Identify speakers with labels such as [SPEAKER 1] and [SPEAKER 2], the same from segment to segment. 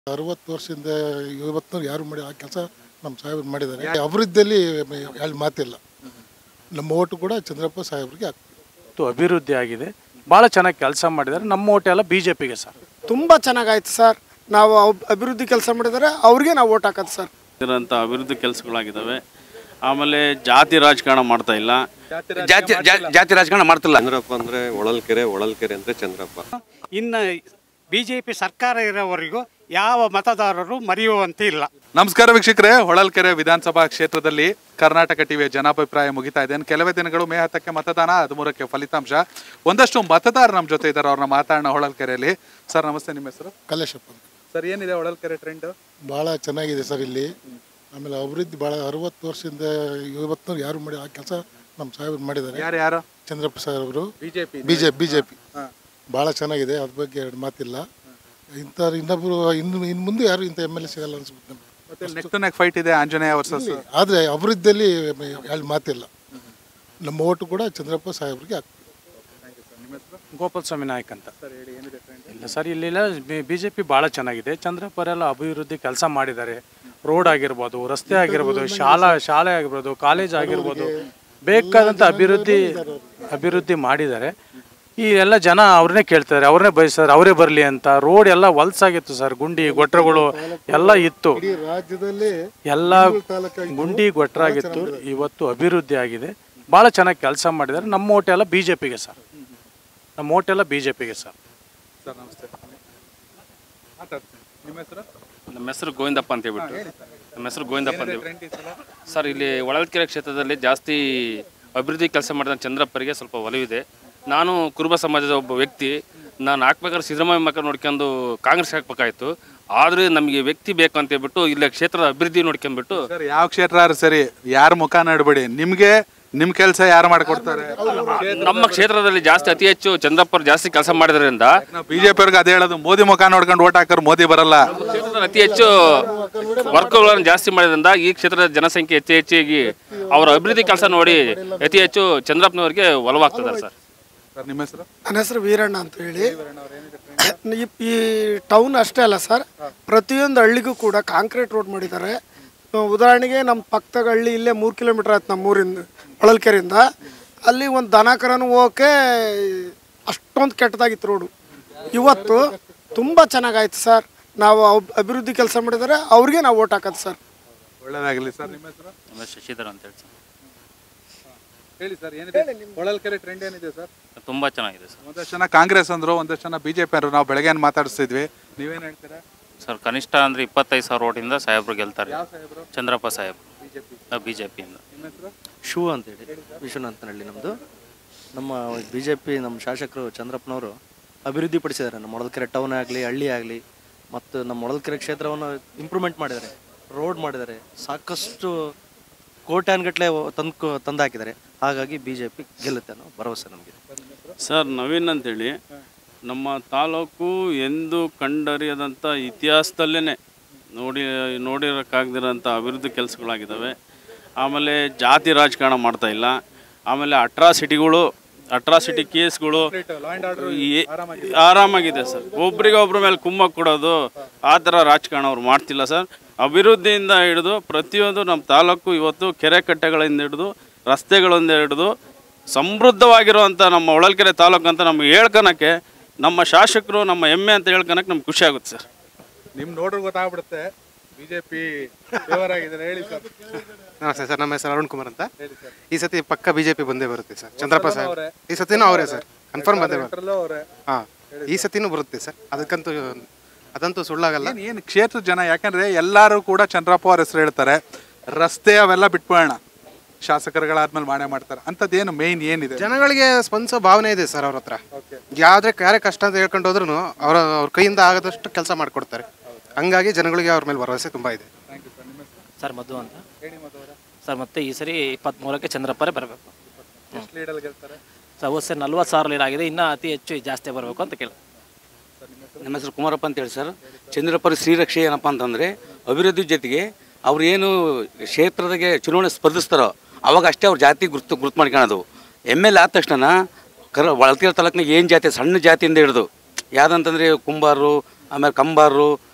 [SPEAKER 1] ಅರವತ್ತು ವರ್ಷದಿಂದ ಇವತ್ತು ಯಾರು ಮಾಡಿ ಆ ಕೆಲಸ ನಮ್ಮ ಸಾಹೇಬ್ರು ಮಾಡಿದ್ದಾರೆ ಅಭಿವೃದ್ಧಿಯಲ್ಲಿ ಎರಡು ಮಾತಿಲ್ಲ ನಮ್ಮ ಓಟು ಕೂಡ ಚಂದ್ರಪ್ಪ ಸಾಹೇಬ್ರಿಗೆ ಹಾಕ್ತೀವಿ
[SPEAKER 2] ಮತ್ತು ಅಭಿವೃದ್ಧಿ ಆಗಿದೆ ಭಾಳ ಚೆನ್ನಾಗಿ ಕೆಲಸ ಮಾಡಿದ್ದಾರೆ ನಮ್ಮ ಓಟ್ ಎಲ್ಲ ಬಿ ಜೆ ಪಿಗೆ ಸರ್
[SPEAKER 3] ತುಂಬ ಚೆನ್ನಾಗಾಯ್ತು ಸರ್ ನಾವು ಅಬ್- ಅಭಿವೃದ್ಧಿ ಕೆಲಸ ಮಾಡಿದರೆ ಅವ್ರಿಗೆ ನಾವು ಓಟ್ ಹಾಕೋದು ಸರ್
[SPEAKER 4] ಇರೋಂಥ ಅಭಿವೃದ್ಧಿ ಕೆಲಸಗಳಾಗಿದ್ದಾವೆ ಆಮೇಲೆ ಜಾತಿ ರಾಜಕಾರಣ ಮಾಡ್ತಾ ಇಲ್ಲ
[SPEAKER 5] ಜಾತಿ ಜಾ- ಜಾತಿ ರಾಜಕಾರಣ ಮಾಡ್ತಿಲ್ಲ
[SPEAKER 6] ಚಂದ್ರಪ್ಪ ಅಂದ್ರೆ ಹೊಳಲ್ಕೆರೆ ಹೊಳಲ್ಕೆರೆ ಅಂದ್ರೆ ಚಂದ್ರಪ್ಪ
[SPEAKER 7] ಇನ್ನು ಬಿ ಜೆ ಪಿ ಸರ್ಕಾರ ಇರೋವರೆಗೂ ಯಾವ ಮತದಾರರು ಮರೆಯುವಂತೆ ಇಲ್ಲ
[SPEAKER 8] ನಮಸ್ಕಾರ ವೀಕ್ಷಕರೇ ಹೊಳಲ್ಕೆರೆ ವಿಧಾನಸಭಾ ಕ್ಷೇತ್ರದಲ್ಲಿ ಕರ್ನಾಟಕ ಟಿವಿಯ ಜನಾಭಿಪ್ರಾಯ ಮುಗಿತಾ ಇದೆ ಇನ್ನು ಕೆಲವೇ ದಿನಗಳು ಮೇ ಹತ್ತಕ್ಕೆ ಮತದಾನ ಹದಿಮೂರಕ್ಕೆ ಫಲಿತಾಂಶ ಒಂದಷ್ಟು ಮತದಾರರು ನಮ್ಮ ಜೊತೆ ಇದ್ದಾರೆ ಅವ್ರನ್ನ ಮಾತಾಡೋಣ ಹೊಳಲ್ಕೆರೆಯಲ್ಲಿ ಸರ್ ನಮಸ್ತೆ ನಿಮ್ಮ ಹೆಸರು
[SPEAKER 1] ಕಲೇಶಪ್ಪ ಅಂತ.
[SPEAKER 8] ಸರ್ ಏನಿದೆ ಹೊಳಲ್ಕೆರೆ ಟ್ರೆಂಡ್
[SPEAKER 1] ಭಾಳ ಚೆನ್ನಾಗಿದೆ ಸರ್ ಇಲ್ಲಿ ಆಮೇಲೆ ಅಭಿವೃದ್ಧಿ ಭಾಳ ಅರವತ್ತು ವರ್ಷದಿಂದ ಇವತ್ತು ಯಾರು ಮಾಡಿ ಆ ಕೆಲಸ ನಮ್ಮ ಸಾಹೇಬ್ರು ಮಾಡಿದ್ದಾರೆ
[SPEAKER 8] ಯಾರು ಯಾರು
[SPEAKER 1] ಚಂದ್ರಪ್ಪ ಸಾಹೇಬ್ರು
[SPEAKER 8] BJP
[SPEAKER 1] B J B J P ಭಾಳ ಚೆನ್ನಾಗಿದೆ ಅದ್ರ ಬಗ್ಗೆ ಎರಡು ಮಾತಿಲ್ಲ ಇಂಥ ಇನ್ನೊಬ್ಬರು ಇನ್ನು ಇನ್ನು ಮುಂದೆ ಯಾರು ಇಂಥ ಎಮ್ ಎಲ್ ಎ ಸಿಗಲ್ಲ ಅನ್ಸ್ಬಿಟ್ಟು ನಮ್ಗೆ
[SPEAKER 8] ಮತ್ತೆ ನೆಕ್ ಟು ನೆಕ್ ಫೈಟ್ ಇದೆ ಆಂಜನೇಯ ವರ್ಸಸ್
[SPEAKER 1] ಆದರೆ ಅಭಿವೃದ್ಧಿಯಲ್ಲಿ ಎರಡು ಮಾತಿಲ್ಲ ನಮ್ಮ ಓಟು ಕೂಡ ಚಂದ್ರಪ್ಪ ಸಾಹೇಬ್ರಿಗೆ ಹಾಕ್ತೀವಿ
[SPEAKER 2] ಗೋಪಾಲ ಸ್ವಾಮಿ ನಾಯಕ್ ಅಂತ ಇಲ್ಲ ಸರ್ ಇಲ್ಲೆಲ್ಲ ಬಿ ಜೆ ಪಿ ಭಾಳ ಚೆನ್ನಾಗಿದೆ ಚಂದ್ರಪ್ಪರೆಲ್ಲ ಅಭಿವೃದ್ಧಿ ಕೆಲಸ ಮಾಡಿದ್ದಾರೆ ರೋಡ್ ಆಗಿರ್ಬೋದು ರಸ್ತೆ ಆಗಿರ್ಬೋದು ಶಾಲಾ ಶಾಲೆ ಆಗಿರ್ಬೋದು ಕಾಲೇಜ್ ಆಗಿರ್ಬೋದು ಬೇಕಾದಂಥ ಅಭಿವೃದ್ಧಿ ಅಭಿವೃದ್ಧಿ ಮಾಡಿದ್ದಾರೆ ಈ ಎಲ್ಲ ಜನ ಅವ್ರನ್ನೇ ಕೇಳ್ತಾರೆ ಅವ್ರನ್ನೇ ಬಯಸ್ತಾರೆ ಅವರೇ ಬರಲಿ ಅಂತ ರೋಡ್ ಎಲ್ಲ ಹೊಲ್ಸಾಗಿತ್ತು ಸರ್ ಗುಂಡಿ ಗೊಟ್ರಗಳು ಎಲ್ಲ ಇತ್ತು
[SPEAKER 1] ಇಡೀ ರಾಜ್ಯದಲ್ಲಿ
[SPEAKER 2] ಎಲ್ಲ ಗುಂಡಿ ಗೊಟ್ರಾಗಿತ್ತು ಇವತ್ತು ಅಭಿವೃದ್ಧಿ ಆಗಿದೆ ಭಾಳ ಚೆನ್ನಾಗಿ ಕೆಲಸ ಮಾಡಿದ್ದಾರೆ ನಮ್ಮ ಓಟ್ ಎಲ್ಲ ಬಿ ಜೆ ಪಿಗೆ ಸರ್ ನಮ್ಮ ಓಟ್ ಎಲ್ಲ ಬಿ ಜೆ ಪಿಗೆ ಸರ್
[SPEAKER 8] ಸರ್ ನಮಸ್ತೆ ಮಾತಾಡ್ತೀನಿ ನಿಮ್ಮ ಹೆಸರು
[SPEAKER 4] ನಮ್ಮ ಹೆಸರು ಗೋವಿಂದಪ್ಪ ಅಂತ ಹೇಳ್ಬಿಟ್ಟು ನಮ್ಮ ಹೆಸರು ಗೋವಿಂದಪ್ಪ ಅಂತ ಹೇಳ್ಬಿಟ್ಟು ಸರ್ ಇಲ್ಲಿ ಹೊಳಲ್ಕೆರೆ ಕ್ಷೇತ್ರದಲ್ಲಿ ಜಾಸ್ತಿ ಅಭಿವೃದ್ಧಿ ಕೆಲಸ ಮಾಡಿದ ಚಂದ್ರಪ್ಪರಿಗೆ ಸ್ವಲ್ಪ ಒಲವಿದೆ ನಾನು ಕುರುಬ ಸಮಾಜದ ಒಬ್ಬ ವ್ಯಕ್ತಿ ನಾನು ಹಾಕ್ಬೇಕಾದ್ರೆ ಸಿದ್ದರಾಮಯ್ಯ ಮಕ್ಕ ನೋಡ್ಕೊಂಡು ಕಾಂಗ್ರೆಸ್ ಹಾಕ್ಬೇಕಾಯ್ತು ಆದ್ರೆ ನಮಗೆ ವ್ಯಕ್ತಿ ಬೇಕು ಅಂತ ಹೇಳ್ಬಿಟ್ಟು ಇಲ್ಲಿ ಕ್ಷೇತ್ರದ ಅಭಿವೃದ್ಧಿ ನೋಡ್ಕೊಂಡ್ಬಿಟ್ಟು
[SPEAKER 8] ಸರ್ ಯಾವ ಕ್ಷೇತ್ರ ಆದ್ರೂ ಸರಿ ಯಾರ ಮುಖ ನೋಡ್ಬೇಡಿ ನಿಮ್ಗೆ ನಿಮ್ ಕೆಲಸ ಯಾರು ಮಾಡ್ಕೊಡ್ತಾರೆ
[SPEAKER 4] ನಮ್ಮ ಕ್ಷೇತ್ರದಲ್ಲಿ ಜಾಸ್ತಿ ಅತಿ ಹೆಚ್ಚು ಚಂದ್ರಪ್ಪರು ಜಾಸ್ತಿ ಕೆಲಸ ಮಾಡಿದ್ರಿಂದ
[SPEAKER 8] ನಾವು ಬಿಜೆಪಿ ಅವ್ರಿಗೆ ಅದೇ ಹೇಳೋದು ಮೋದಿ ಮುಖ ನೋಡ್ಕೊಂಡು ಓಟ್ ಹಾಕೋರು ಮೋದಿ ಬರಲ್ಲ
[SPEAKER 4] ಕ್ಷೇತ್ರದಲ್ಲಿ ಅತಿ ಹೆಚ್ಚು ವರ್ಕ್ಗಳನ್ನು ಜಾಸ್ತಿ ಮಾಡಿದ್ರಿಂದ ಈ ಕ್ಷೇತ್ರದ ಜನಸಂಖ್ಯೆ ಅತಿ ಹೆಚ್ಚಿಗೆ ಅವರ ಅಭಿವೃದ್ಧಿ ಕೆಲಸ ನೋಡಿ ಅತಿ ಹೆಚ್ಚು ಚಂದ್ರಪ್ಪನವರಿಗೆ ಒಲವಾಗ್ತದೆ ಸರ್
[SPEAKER 8] ಸರ್ ನಿಮ್ಮ ಹೆಸರು
[SPEAKER 3] ನನ್ನ ಹೆಸರು ವೀರಣ್ಣ ಅಂತ ಹೇಳಿ ಈ- ಈ ಟೌನ್ ಅಷ್ಟೇ ಅಲ್ಲ ಸರ್ ಪ್ರತಿಯೊಂದು ಹಳ್ಳಿಗೂ ಕೂಡ ಕಾಂಕ್ರೀಟ್ ರೋಡ್ ಮಾಡಿದ್ದಾರೆ ಆ, ಉದಾಹರಣೆಗೆ ನಮ್ಮ ಪಕ್ಕದಾಗ ಹಳ್ಳಿ ಇಲ್ಲೇ ಮೂರು ಕಿಲೋಮೀಟರ್ ಆಯ್ತು ನಮ್ಮ ಊರಿಂದ ಹೊಳಲ್ಕೆರೆಯಿಂದ ಅಲ್ಲಿ ಒಂದು ದನ ಕರನು ಹೋಗೋಕೆ ಅಷ್ಟೊಂದು ಕೆಟ್ಟದಾಗಿತ್ತು ರೋಡು ಇವತ್ತು ತುಂಬ ಚೆನ್ನಾಗಾಯ್ತು ಸರ್ ನಾವು ಅಬ್- ಅಭಿವೃದ್ಧಿ ಕೆಲಸ ಮಾಡಿದರೆ ಅವ್ರಿಗೆ ನಾವು ಓಟ್ ಹಾಕೋದು ಸರ್
[SPEAKER 8] ಒಳ್ಳೇದಾಗಲಿ ಸರ್ ನಿಮ್ಮ ಹೆಸರು
[SPEAKER 4] ನಮ್ಮ ಶಶಿಧರ್ ಅಂತ ಹೇಳಿ
[SPEAKER 8] ಹೇಳಿ ಸರ್ ಏನಿದೆ ಹೊಳಲ್ಕೆರೆ ಟ್ರೆಂಡ್ ಏನಿದೆ ಸರ್
[SPEAKER 4] ಸರ್ ತುಂಬಾ ಚೆನ್ನಾಗಿದೆ ಸರ್
[SPEAKER 8] ಒಂದಷ್ಟು ಜನ ಕಾಂಗ್ರೆಸ್ ಅಂದ್ರು ಒಂದಷ್ಟು ಜನ ಬಿಜೆಪಿ ಅಂದ್ರು ನಾವು ಬೆಳಗ್ಗೆ ಮಾತಾಡಿಸ್ತಿದ್ವಿ ನೀವೇನ್ ಹೇಳ್ತೀರಾ
[SPEAKER 4] ಸರ್ ಕನಿಷ್ಠ ಅಂದ್ರೆ ಇಪ್ಪತ್ತೈದು ಸಾವಿರ ಓಟಿಂದ ಸಾಹೇಬ್ರು ಗೆಲ್ತಾರೆ ಚಂದ್ರಪ್ಪ ಸಾಹೇಬ್ ಬಿ ಜೆ ಪಿಯಿಂದ
[SPEAKER 9] ಶೂ ಅಂತೇಳಿ ವಿಶ್ವನಾಥನಹಳ್ಳಿ ನಮ್ಮದು ನಮ್ಮ ಬಿ ಜೆ ಪಿ ನಮ್ಮ ಶಾಸಕರು ಚಂದ್ರಪ್ಪನವರು ಅಭಿವೃದ್ಧಿಪಡಿಸಿದ್ದಾರೆ ನಮ್ಮ ಮೊಳಲ್ಕೆರೆ ಟೌನ್ ಆಗಲಿ ಹಳ್ಳಿ ಆಗಲಿ ಮತ್ತು ನಮ್ಮ ಮೊಳಲ್ಕೆರೆ ಕ್ಷೇತ್ರವನ್ನು ಇಂಪ್ರೂವ್ಮೆಂಟ್ ಮಾಡಿದ್ದಾರೆ ರೋಡ್ ಮಾಡಿದ್ದಾರೆ ಸಾಕಷ್ಟು ಕೋಟ್ಯಾನ್ಗಟ್ಟಲೆ ತಂದು ತಂದು ಹಾಕಿದ್ದಾರೆ ಹಾಗಾಗಿ ಬಿ ಜೆ ಪಿ ಗೆಲ್ಲುತ್ತೆ ಅನ್ನೋ ಭರವಸೆ ನಮಗೆ
[SPEAKER 4] ಸರ್ ನವೀನ್ ಅಂತೇಳಿ ನಮ್ಮ ತಾಲೂಕು ಎಂದು ಕಂಡರಿಯದಂಥ ಇತಿಹಾಸದಲ್ಲೇ ನೋಡಿ ನೋಡಿರೋಕ್ಕಾಗದಿರೋಂಥ ಅಭಿವೃದ್ಧಿ ಕೆಲಸಗಳಾಗಿದ್ದಾವೆ ಆಮೇಲೆ ಜಾತಿ ರಾಜಕಾರಣ ಮಾಡ್ತಾ ಇಲ್ಲ ಆಮೇಲೆ ಅಟ್ರಾಸಿಟಿಗಳು ಅಟ್ರಾಸಿಟಿ ಕೇಸ್ಗಳು ಈ- ಆರಾಮಾಗಿದೆ ಸರ್ ಒಬ್ರಿಗೆ ಒಬ್ರ ಮೇಲೆ ಕುಮ್ಮ ಕೊಡೋದು ಆ ಥರ ರಾಜಕಾರಣ ಅವ್ರು ಮಾಡ್ತಿಲ್ಲ ಸರ್ ಅಭಿವೃದ್ಧಿಯಿಂದ ಹಿಡಿದು ಪ್ರತಿಯೊಂದು ನಮ್ಮ ತಾಲೂಕು ಇವತ್ತು ಕೆರೆ ಕಟ್ಟೆಗಳಿಂದ ಹಿಡಿದು ರಸ್ತೆಗಳಿಂದ ಹಿಡಿದು ಸಮೃದ್ಧವಾಗಿರುವಂಥ ನಮ್ಮ ಹೊಳಲ್ಕೆರೆ ತಾಲೂಕು ಅಂತ ನಮ್ಗೆ ಹೇಳ್ಕೊಳಕ್ಕೆ ನಮ್ಮ ಶಾಸಕರು ನಮ್ಮ ಹೆಮ್ಮೆ ಅಂತ ಹೇಳ್ಕೊಳಕ್ಕೆ ನಮ್ಗೆ ಖುಷಿ ಆಗುತ್ತೆ ಸರ್
[SPEAKER 8] ನಿಮ್ ನೋಡ್ರೆ ಗೊತ್ತಾಗ್ಬಿಡುತ್ತೆ ಬಿಜೆಪಿ ಫೇವರ್ ಆಗಿದ್ದಾರೆ ಹೇಳಿ ಸರ್
[SPEAKER 10] ನಮಸ್ತೆ ಸರ್ ನಮ್ಮ ಹೆಸರು ಅರುಣ್ ಕುಮಾರ್ ಅಂತ ಈ ಸತಿ ಪಕ್ಕ ಬಿಜೆಪಿ ಬಂದೇ ಬರುತ್ತೆ ಸರ್ ಚಂದ್ರಪ್ಪ ಸಾಹೇಬ್ ಈ ಸತಿನೂ ಅವರೇ ಸರ್ ಕನ್ಫರ್ಮ್ ಬಂದೇ ಬರುತ್ತೆ
[SPEAKER 8] ಅವರೇ
[SPEAKER 10] ಹಾ ಈ ಸತಿನೂ ಬರುತ್ತೆ ಸರ್ ಅದಕ್ಕಂತೂ ಅದಂತೂ ಸುಳ್ಳಾಗಲ್ಲ
[SPEAKER 8] ಏನ್ ಏನು ಕ್ಷೇತ್ರದ ಜನ ಯಾಕಂದ್ರೆ ಎಲ್ಲರೂ ಕೂಡ ಚಂದ್ರಪ್ಪ ಅವ್ರ ಹೆಸರು ಹೇಳ್ತಾರೆ ರಸ್ತೆ ಅವೆಲ್ಲ ಬಿಟ್ಬಿಡೋಣ ಶಾಸಕರುಗಳಾದ್ಮೇಲೆ ಮಾಡೇ ಮಾಡ್ತಾರೆ ಅಂಥದ್ದೇನು ಮೇಯ್ನ್ ಏನಿದೆ
[SPEAKER 10] ಜನಗಳಿಗೆ ಸ್ಪಂದಿಸೋ ಭಾವನೆ ಇದೆ ಸರ್ ಅವ್ರ ಹತ್ರ ಯಾವ್ದೇ ಯಾರೇ ಕಷ್ಟ ಅಂತ ಹೇಳ್ಕೊಂಡು ಹೋದ್ರು ಅವ್ರ ಅವ್ರ ಕೈಯಿಂದ ಆಗದಷ್ಟು ಕೆಲಸ ಮಾಡಿಕೊಡ್ತಾರೆ ಹಂಗಾಗಿ ಜನಗಳಿಗೆ ಅವ್ರ ಮೇಲೆ ಭರವಸೆ ತುಂಬಾ ಇದೆ
[SPEAKER 9] ಸರ್ ಮಧು ಅಂತ ಸರ್ ಮತ್ತೆ ಈ ಸರಿ ಇಪ್ಪತ್ತ್ಮೂರಕ್ಕೆ ಚಂದ್ರಪ್ಪರೇ ಬರಬೇಕು
[SPEAKER 8] ಎಷ್ಟು ಲೀಡಲ್ಲಿ ಗೆಲ್ತಾರೆ
[SPEAKER 9] ಸರ್ ಹೋದ ಸರಿ ನಲ್ವತ್ತು ಸಾವಿರ ಲೀಡ್ ಆಗಿದೆ ಇನ್ನೂ ಅತಿ ಹೆಚ್ಚು ಜಾಸ್ತಿ ಬರಬೇಕು ಅಂತ ಕೇಳಿ
[SPEAKER 5] ನಮ್ಮ ಹೆಸರು ಕುಮಾರಪ್ಪ ಅಂತ ಹೇಳಿ ಸರ್ ಚಂದ್ರಪ್ಪರ ಶ್ರೀರಕ್ಷೆ ಏನಪ್ಪ ಅಂತಂದರೆ ಅಭಿವೃದ್ಧಿ ಜೊತೆಗೆ ಅವ್ರು ಏನು ಕ್ಷೇತ್ರದಾಗೆ ಚುನಾವಣೆ ಸ್ಪರ್ಧಿಸ್ತಾರೋ ಅವಾಗ ಅಷ್ಟೇ ಅವ್ರ ಜಾತಿ ಗುರ್ತು ಗುರ್ತು ಮಾಡ್ಕೊಳೋದು ಎಮ್ ಎಲ್ ಆದ ತಕ್ಷಣ ಕರ ಒಳತಿರೋ ತಾಲೂಕಿನಾಗ ಏನು ಜಾತಿ ಸಣ್ಣ ಜಾತಿಯಿಂದ ಹಿಡಿದು ಯಾವುದಂತಂದರೆ ಕುಂಬಾರರು ಆಮೇಲೆ ಕಂಬಾರರು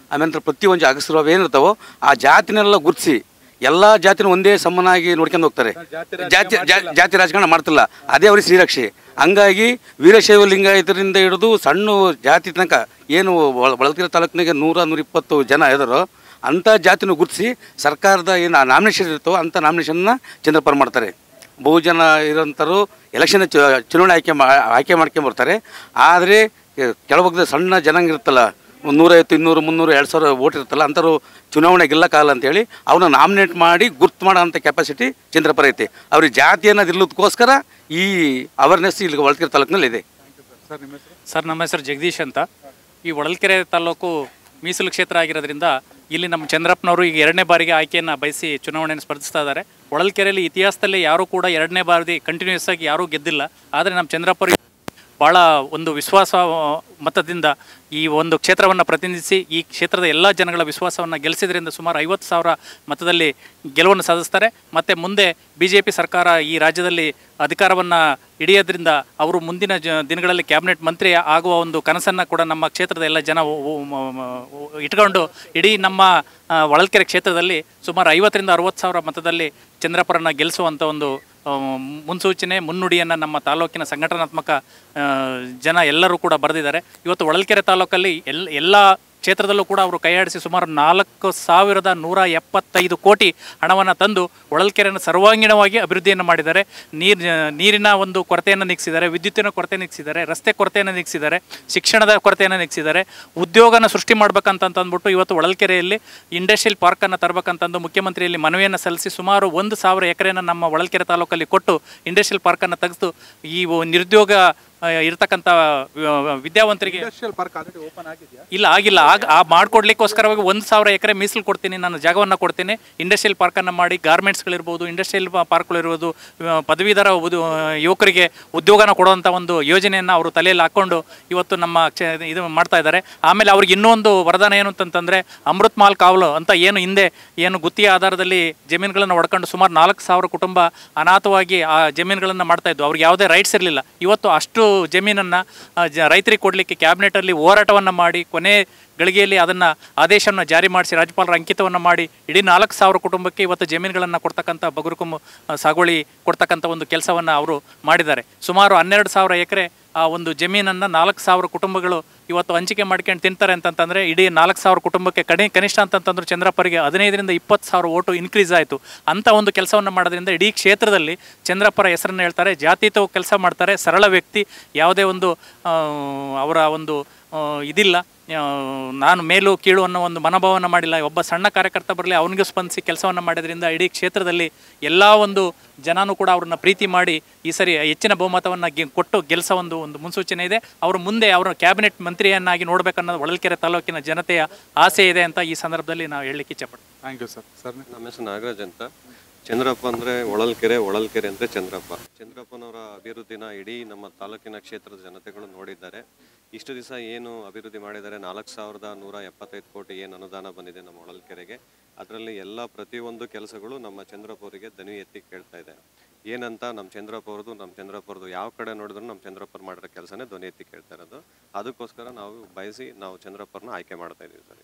[SPEAKER 5] ಆಮೇಲೆ ಪ್ರತಿಯೊಂದು ಅಗಸರು ಅವೇನಿರ್ತಾವೋ ಆ ಜಾತಿನೆಲ್ಲ ಗುರುತಿಸಿ ಎಲ್ಲ ಜಾತಿನ ಒಂದೇ ಸಮನಾಗಿ ನೋಡ್ಕೊಂಡು ಹೋಗ್ತಾರೆ ಜಾತಿ ಜಾ- ಜಾತಿ ರಾಜಕಾರಣ ಮಾಡ್ತಿಲ್ಲ ಅದೇ ಅವ್ರಿಗೆ ಶ್ರೀರಕ್ಷೆ ಹಂಗಾಗಿ ವೀರಶೈವ ಲಿಂಗಾಯತರಿಂದ ಹಿಡಿದು ಸಣ್ಣ ಜಾತಿ ತನಕ ಏನು ಬಳಲ್ಕೆರೆ ತಾಲೂಕಿನಾಗೆ ನೂರ ನೂರಿಪ್ಪತ್ತು ಜನ ಇದಾರೋ ಅಂಥ ಜಾತಿನ ಗುರುತಿಸಿ ಸರ್ಕಾರದ ಏನು ನಾಮಿನೇಷನ್ ಇರ್ತವೋ ಅಂಥ ನಾಮಿನೇಷನ್ನ ಚಂದ್ರಪರ ಮಾಡ್ತಾರೆ ಬಹುಜನ ಇರೋಂಥವ್ರು ಎಲೆಕ್ಷನ್ ಚುನಾವಣೆ ಆಯ್ಕೆ ಮಾ ಆಯ್ಕೆ ಮಾಡ್ಕೊಂಬರ್ತಾರೆ ಆದರೆ ಕೆಳಭಾಗದ ಸಣ್ಣ ಜನಾಂಗ ಇರುತ್ತಲ್ಲ ಒಂದು ನೂರೈವತ್ತು ಇನ್ನೂರು ಮುನ್ನೂರು ಎರಡು ಸಾವಿರ ಓಟ್ ಇರುತ್ತಲ್ಲ ಅಂಥವ್ರು ಚುನಾವಣೆ ಗೆಲ್ಲಕ್ಕಾಗಲ್ಲ ಅಂತೇಳಿ ಅವ್ರನ್ನ ನಾಮಿನೇಟ್ ಮಾಡಿ ಗುರ್ತು ಮಾಡೋ ಅಂಥ ಕೆಪಾಸಿಟಿ ಚಂದ್ರಪರ ಐತೆ ಅವ್ರಿಗೆ ಜಾತಿ ಅನ್ನೋದು ಇಲ್ಲದಕ್ಕೋಸ್ಕರ ಈ ಅವೇರ್ನೆಸ್ ಇಲ್ಲಿ ಹೊಳಲ್ಕೆರೆ ತಾಲೂಕಿನಲ್ಲಿ ಇದೆ
[SPEAKER 8] ಸರ್ ನಿಮ್ಮ ಹೆಸರು
[SPEAKER 11] ಸರ್ ನಮ್ಮ ಹೆಸರು ಜಗದೀಶ್ ಅಂತ ಈ ಹೊಳಲ್ಕೆರೆ ತಾಲೂಕು ಮೀಸಲು ಕ್ಷೇತ್ರ ಆಗಿರೋದ್ರಿಂದ ಇಲ್ಲಿ ನಮ್ಮ ಚಂದ್ರಪ್ಪನವರು ಈಗ ಎರಡನೇ ಬಾರಿಗೆ ಆಯ್ಕೆಯನ್ನು ಬಯಸಿ ಚುನಾವಣೆಯನ್ನು ಸ್ಪರ್ಧಿಸ್ತಾ ಇದ್ದಾರೆ ಹೊಳಲ್ಕೆರೆಯಲ್ಲಿ ಇತಿಹಾಸದಲ್ಲಿ ಯಾರೂ ಕೂಡ ಎರಡನೇ ಬಾರಿ ಕಂಟಿನ್ಯೂಸ್ ಆಗಿ ಯಾರೂ ಗೆದ್ದಿಲ್ಲ ಆದರೆ ನಮ್ಮ ಚಂದ್ರಪ್ಪರು ಭಾಳ ಒಂದು ವಿಶ್ವಾಸ ಆ, ಮತದಿಂದ ಈ ಒಂದು ಕ್ಷೇತ್ರವನ್ನು ಪ್ರತಿನಿಧಿಸಿ ಈ ಕ್ಷೇತ್ರದ ಎಲ್ಲ ಜನಗಳ ವಿಶ್ವಾಸವನ್ನು ಗೆಲ್ಲಿಸಿದ್ರಿಂದ ಸುಮಾರು ಐವತ್ತು ಸಾವಿರ ಮತದಲ್ಲಿ ಗೆಲುವನ್ನು ಸಾಧಿಸ್ತಾರೆ ಮತ್ತು ಮುಂದೆ ಬಿ ಜೆ ಪಿ ಸರ್ಕಾರ ಈ ರಾಜ್ಯದಲ್ಲಿ ಅಧಿಕಾರವನ್ನು ಹಿಡಿಯೋದ್ರಿಂದ ಅವರು ಮುಂದಿನ ಜ ದಿನಗಳಲ್ಲಿ ಕ್ಯಾಬಿನೆಟ್ ಮಂತ್ರಿ ಆಗುವ ಒಂದು ಕನಸನ್ನು ಕೂಡ ನಮ್ಮ ಕ್ಷೇತ್ರದ ಎಲ್ಲ ಜನ ಒ- ಒ- ಮ- ಮ- ಇಟ್ಕೊಂಡು ಇಡೀ ನಮ್ಮ ಆ, ಹೊಳಲ್ಕೆರೆ ಕ್ಷೇತ್ರದಲ್ಲಿ ಸುಮಾರು ಐವತ್ತರಿಂದ ಅರವತ್ತು ಸಾವಿರ ಮತದಲ್ಲಿ ಚಂದ್ರಪುರನ ಗೆಲ್ಲಿಸುವಂಥ ಒಂದು ಆ, ಮುನ್ಸೂಚನೆ ಮುನ್ನುಡಿಯನ್ನು ನಮ್ಮ ತಾಲೂಕಿನ ಸಂಘಟನಾತ್ಮಕ ಆ, ಜನ ಎಲ್ಲರೂ ಕೂಡ ಬರೆದಿದ್ದಾರೆ ಇವತ್ತು ಹೊಳಲ್ಕೆರೆ ತಾಲೂಕಲ್ಲಿ ಎಲ್ ಎಲ್ಲ ಕ್ಷೇತ್ರದಲ್ಲೂ ಕೂಡ ಅವರು ಕೈಯಾಡಿಸಿ ಸುಮಾರು ನಾಲ್ಕು ಸಾವಿರದ ನೂರ ಎಪ್ಪತ್ತೈದು ಕೋಟಿ ಹಣವನ್ನು ತಂದು ಹೊಳಲ್ಕೆರೆಯನ್ನು ಸರ್ವಾಂಗೀಣವಾಗಿ ಅಭಿವೃದ್ಧಿಯನ್ನು ಮಾಡಿದ್ದಾರೆ ನೀರ್ ನೀರಿನ ಒಂದು ಕೊರತೆಯನ್ನು ನೀಗಿಸಿದ್ದಾರೆ ವಿದ್ಯುತ್ತಿನ ಕೊರತೆ ನೀಗಿಸಿದ್ದಾರೆ ರಸ್ತೆ ಕೊರತೆಯನ್ನು ನೀಗಿಸಿದ್ದಾರೆ ಶಿಕ್ಷಣದ ಕೊರತೆಯನ್ನು ನೀಗಿಸಿದ್ದಾರೆ ಉದ್ಯೋಗನ ಸೃಷ್ಟಿ ಮಾಡ್ಬೇಕಂತ ಅಂದ್ಬಿಟ್ಟು ಇವತ್ತು ಹೊಳಲ್ಕೆರೆಯಲ್ಲಿ ಇಂಡಸ್ಟ್ರಿಯಲ್ ಪಾರ್ಕನ್ನು ತರಬೇಕಂತಂದು ಮುಖ್ಯಮಂತ್ರಿಯಲ್ಲಿ ಮನವಿಯನ್ನು ಸಲ್ಲಿಸಿ ಸುಮಾರು ಒಂದು ಸಾವಿರ ಎಕರೆನ ನಮ್ಮ ಹೊಳಲ್ಕೆರೆ ತಾಲೂಕಲ್ಲಿ ಕೊಟ್ಟು ಇಂಡಸ್ಟ್ರಿಯಲ್ ಪಾರ್ಕನ್ನು ತೆಗೆದು ಈ ಒ- ನಿರುದ್ಯೋಗ ಆ, ಇರ್ತಕ್ಕಂಥ ವ- ವಿದ್ಯಾವಂತರಿಗೆ
[SPEAKER 8] ಇಂಡಸ್ಟ್ರಿಯಲ್ ಪಾರ್ಕ್ ಆಲ್ರೆಡಿ ಓಪನ್ ಆಗಿದೆಯಾ
[SPEAKER 11] ಇಲ್ಲ ಆಗಿಲ್ಲ ಆಗ ಆ ಮಾಡ್ಕೊಡ್ಲಿಕ್ಕೋಸ್ಕರವಾಗಿ ಒಂದು ಸಾವಿರ ಎಕರೆ ಮೀಸಲು ಕೊಡ್ತೀನಿ ನಾನು ಜಾಗವನ್ನು ಕೊಡ್ತೀನಿ ಇಂಡಸ್ಟ್ರಿಯಲ್ ಪಾರ್ಕನ್ನು ಮಾಡಿ ಗಾರ್ಮೆಂಟ್ಸ್ಗಳಿರ್ಬೋದು ಇಂಡಸ್ಟ್ರಿಯಲ್ ಪಾರ್ಕ್ಗಳಿರ್ಬೋದು ಆ, ಪದವೀಧರ ಉದ್- ಯುವಕರಿಗೆ ಉದ್ಯೋಗನ ಕೊಡುವಂಥ ಒಂದು ಯೋಜನೆಯನ್ನು ಅವರು ತಲೆಯಲ್ಲಿ ಹಾಕ್ಕೊಂಡು ಇವತ್ತು ನಮ್ಮ ಕ್ಷೇ- ಇದು ಮಾಡ್ತಾ ಇದ್ದಾರೆ ಆಮೇಲೆ ಅವ್ರಿಗೆ ಇನ್ನೂ ಒಂದು ವರದಾನ ಏನು ಅಂತಂತಂದರೆ ಅಮೃತ್ ಮಾಲ್ ಕಾವಲು ಅಂತ ಏನು ಹಿಂದೆ ಏನು ಗುತ್ತಿಗೆ ಆಧಾರದಲ್ಲಿ ಜಮೀನುಗಳನ್ನು ಒಡ್ಕೊಂಡು ಸುಮಾರು ನಾಲ್ಕು ಸಾವಿರ ಕುಟುಂಬ ಅನಾಥವಾಗಿ ಆ ಜಮೀನುಗಳನ್ನು ಮಾಡ್ತಾ ಇದ್ವು ಅವ್ರಿಗೆ ಯಾವುದೇ ರೈಟ್ಸ್ ಇರಲಿಲ್ಲ ಇವತ್ತು ಅಷ್ಟು ಜಮೀನನ್ನು ರೈತರಿಗೆ ಕೊಡಲಿಕ್ಕೆ ಕ್ಯಾಬಿನೆಟಲ್ಲಿ ಹೋರಾಟವನ್ನು ಮಾಡಿ ಕೊನೆ ಗಳಿಗೆಯಲ್ಲಿ ಅದನ್ನು ಆದೇಶವನ್ನು ಜಾರಿ ಮಾಡಿಸಿ ರಾಜ್ಯಪಾಲರ ಅಂಕಿತವನ್ನು ಮಾಡಿ ಇಡೀ ನಾಲ್ಕು ಸಾವಿರ ಕುಟುಂಬಕ್ಕೆ ಇವತ್ತು ಜಮೀನುಗಳನ್ನು ಕೊಡ್ತಕ್ಕಂಥ ಬಗುರುಕುಂಬ ಸಾಗುವಳಿ ಕೊಡ್ತಕ್ಕಂಥ ಒಂದು ಕೆಲಸವನ್ನು ಅವರು ಮಾಡಿದ್ದಾರೆ ಸುಮಾರು ಹನ್ನೆರಡು ಸಾವಿರ ಎಕರೆ ಆ ಒಂದು ಜಮೀನನ್ನು ನಾಲ್ಕು ಸಾವಿರ ಕುಟುಂಬಗಳು ಇವತ್ತು ಹಂಚಿಕೆ ಮಾಡ್ಕೊಂಡು ತಿಂತಾರೆ ಅಂತಂತಂದರೆ ಇಡೀ ನಾಲ್ಕು ಸಾವಿರ ಕುಟುಂಬಕ್ಕೆ ಕಡಿ ಕನಿಷ್ಠ ಅಂತಂತಂದ್ರೆ ಚಂದ್ರಪ್ಪರಿಗೆ ಹದಿನೈದರಿಂದ ಇಪ್ಪತ್ತು ಸಾವಿರ ಓಟು ಇನ್ಕ್ರೀಸ್ ಆಯಿತು ಅಂಥ ಒಂದು ಕೆಲಸವನ್ನು ಮಾಡೋದ್ರಿಂದ ಇಡೀ ಕ್ಷೇತ್ರದಲ್ಲಿ ಚಂದ್ರಪ್ಪರ ಹೆಸರನ್ನು ಹೇಳ್ತಾರೆ ಜಾತೀತವು ಕೆಲಸ ಮಾಡ್ತಾರೆ ಸರಳ ವ್ಯಕ್ತಿ ಯಾವುದೇ ಒಂದು ಆ, ಅವರ ಒಂದು ಆ, ಇದಿಲ್ಲ ಆ, ನಾನು ಮೇಲು ಕೀಳು ಅನ್ನೋ ಒಂದು ಮನೋಭಾವನ ಮಾಡಿಲ್ಲ ಒಬ್ಬ ಸಣ್ಣ ಕಾರ್ಯಕರ್ತ ಬರಲಿ ಅವನಿಗೆ ಸ್ಪಂದಿಸಿ ಕೆಲಸವನ್ನು ಮಾಡೋದ್ರಿಂದ ಇಡೀ ಕ್ಷೇತ್ರದಲ್ಲಿ ಎಲ್ಲ ಒಂದು ಜನನೂ ಕೂಡ ಅವ್ರನ್ನ ಪ್ರೀತಿ ಮಾಡಿ ಈ ಸರಿ ಹೆಚ್ಚಿನ ಬಹುಮತವನ್ನು ಗೆ ಕೊಟ್ಟು ಗೆಲ್ಸೋ ಒಂದು ಒಂದು ಮುನ್ಸೂಚನೆ ಇದೆ ಅವರು ಮುಂದೆ ಅವರ ಕ್ಯಾಬಿನೆಟ್ ಮಂತ್ರಿಯನ್ನಾಗಿ ನೋಡಬೇಕನ್ನೋದು ಹೊಳಲ್ಕೆರೆ ತಾಲೂಕಿನ ಜನತೆಯ ಆಸೆ ಇದೆ ಅಂತ ಈ ಸಂದರ್ಭದಲ್ಲಿ ನಾವು ಹೇಳಲಿಕ್ಕೆ ಇಚ್ಛಪಡ್ತೀವಿ
[SPEAKER 8] ಥ್ಯಾಂಕ್ ಯು ಸರ್ ಸರ್
[SPEAKER 6] ನಮ್ಮ ಹೆಸರು ನಾಗರಾಜ್ ಅಂತ ಚಂದ್ರಪ್ಪ ಅಂದರೆ ಒಳಲ್ಕೆರೆ ಒಳಲ್ಕೆರೆ ಅಂದರೆ ಚಂದ್ರಪ್ಪ ಚಂದ್ರಪ್ಪನವರ ಅಭಿವೃದ್ಧಿನ ಇಡೀ ನಮ್ಮ ತಾಲೂಕಿನ ಕ್ಷೇತ್ರದ ಜನತೆಗಳು ನೋಡಿದ್ದಾರೆ ಇಷ್ಟು ದಿವಸ ಏನು ಅಭಿವೃದ್ಧಿ ಮಾಡಿದ್ದಾರೆ ನಾಲ್ಕು ಸಾವಿರದ ನೂರ ಎಪ್ಪತ್ತೈದು ಕೋಟಿ ಏನು ಅನುದಾನ ಬಂದಿದೆ ನಮ್ಮ ಹೊಳಲ್ಕೆರೆಗೆ ಅದರಲ್ಲಿ ಎಲ್ಲ ಪ್ರತಿಯೊಂದು ಕೆಲಸಗಳು ನಮ್ಮ ಚಂದ್ರಪ್ಪ ಅವರಿಗೆ ದನಿ ಎತ್ತಿ ಕೇಳ್ತಾ ಇದೆ ಏನಂತ ನಮ್ಮ ಚಂದ್ರಪ್ಪ ಅವ್ರದ್ದು ನಮ್ಮ ಚಂದ್ರಪ್ಪ ಅವ್ರದ್ದು ಯಾವ ಕಡೆ ನೋಡಿದ್ರು ನಮ್ಮ ಚಂದ್ರಪ್ಪರು ಮಾಡಿರೋ ಕೆಲಸನೇ ಧ್ವನಿ ಎತ್ತಿ ಕೇಳ್ತಾ ಇರೋದು ಅದಕ್ಕೋಸ್ಕರ ನಾವು ಬಯಸಿ ನಾವು ಚಂದ್ರಪ್ಪರನ್ನ ಆಯ್ಕೆ ಮಾಡ್ತಾ ಇದ್ದೀವಿ ಸರ್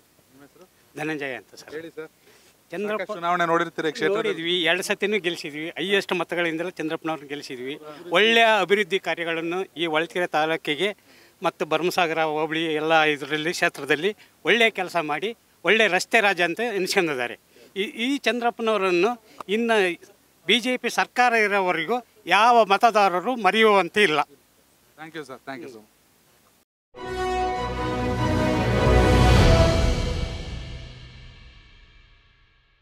[SPEAKER 7] ಧನಂಜಯ ಅಂತ ಸರ್
[SPEAKER 8] ಹೇಳಿ ಸರ್
[SPEAKER 7] ಚಂದ್ರಪ್ಪ
[SPEAKER 8] ಚುನಾವಣೆ ನೋಡಿರ್ತೀರಿ ಕ್ಷೇತ್ರದಲ್ಲಿ
[SPEAKER 7] ನೋಡಿದ್ವಿ ಎರಡು ಸತಿನೂ ಗೆಲ್ಲಿಸಿದ್ವಿ ಹೈಯೆಸ್ಟ್ ಮತಗಳಿಂದಲೂ ಚಂದ್ರಪ್ಪನವ್ರನ್ನ ಗೆಲ್ಲಿಸಿದ್ವಿ ಒಳ್ಳೆಯ ಅಭಿವೃದ್ಧಿ ಕಾರ್ಯಗಳನ್ನು ಈ ಹೊಳಲ್ಕೆರೆ ತಾಲೂಕಿಗೆ ಮತ್ತು ಭರಮಸಾಗರ ಹೋಬಳಿ ಎಲ್ಲ ಇದರಲ್ಲಿ ಕ್ಷೇತ್ರದಲ್ಲಿ ಒಳ್ಳೆಯ ಕೆಲಸ ಮಾಡಿ ಒಳ್ಳೆಯ ರಸ್ತೆ ರಾಜ ಅಂತ ಎನಿಸ್ಕೊಂಡಿದ್ದಾರೆ ಈ ಈ ಚಂದ್ರಪ್ಪನವರನ್ನು ಇನ್ನು ಬಿ ಜೆ ಪಿ ಸರ್ಕಾರ ಇರೋವರೆಗೂ ಯಾವ ಮತದಾರರು ಮರೆಯುವಂತೆ ಇಲ್ಲ
[SPEAKER 8] thank you sir thank you so much